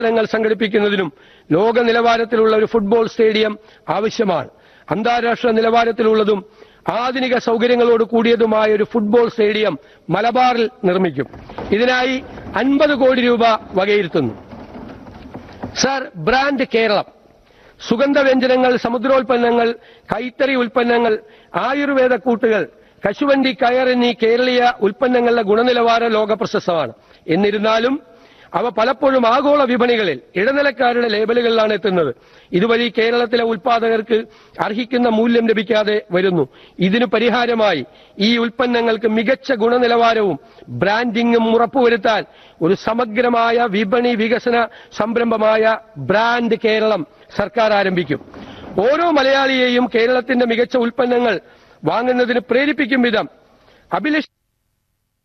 മത്സരങ്ങൾ സംഘടിപ്പിക്കുന്നതിനും ലോക നിലവാരത്തിലുള്ള ഒരു ഫുട്ബോൾ സ്റ്റേഡിയം ആവശ്യമാണ് അന്താരാഷ്ട്ര നിലവാരത്തിലുള്ളതും ആധുനിക സൗകര്യങ്ങളോട് കൂടിയതുമായ ഒരു ഫുട്ബോൾ സ്റ്റേഡിയം മലബാറിൽ നിർമ്മിക്കും ഇതിനായി അൻപത് കോടി രൂപ വകയിരുത്തുന്നു സർ ബ്രാൻഡ് കേരളം സുഗന്ധവ്യഞ്ജനങ്ങൾ സമുദ്രോൽപ്പന്നങ്ങൾ കൈത്തറി ഉൽപ്പന്നങ്ങൾ ആയുർവേദ കൂട്ടുകൾ കശുവണ്ടി കയർ എന്നീ കേരളീയ ഉൽപ്പന്നങ്ങളുടെ ഗുണനിലവാരം ലോക പ്രശസ്തമാണ് എന്നിരുന്നാലും അവ പലപ്പോഴും ആഗോള വിപണികളിൽ ഇടനിലക്കാരുടെ ലേബലുകളിലാണ് എത്തുന്നത് ഇതുവഴി കേരളത്തിലെ ഉൽപാദകർക്ക് അർഹിക്കുന്ന മൂല്യം ലഭിക്കാതെ വരുന്നു ഇതിനു പരിഹാരമായി ഈ ഉൽപ്പന്നങ്ങൾക്ക് മികച്ച ഗുണനിലവാരവും ബ്രാൻഡിംഗും ഉറപ്പുവരുത്താൻ ഒരു സമഗ്രമായ വിപണി വികസന സംരംഭമായ ബ്രാൻഡ് കേരളം സർക്കാർ ആരംഭിക്കും ഓരോ മലയാളിയെയും കേരളത്തിന്റെ മികച്ച ഉൽപ്പന്നങ്ങൾ വാങ്ങുന്നതിന് പ്രേരിപ്പിക്കും വിധം അഭിലഷ്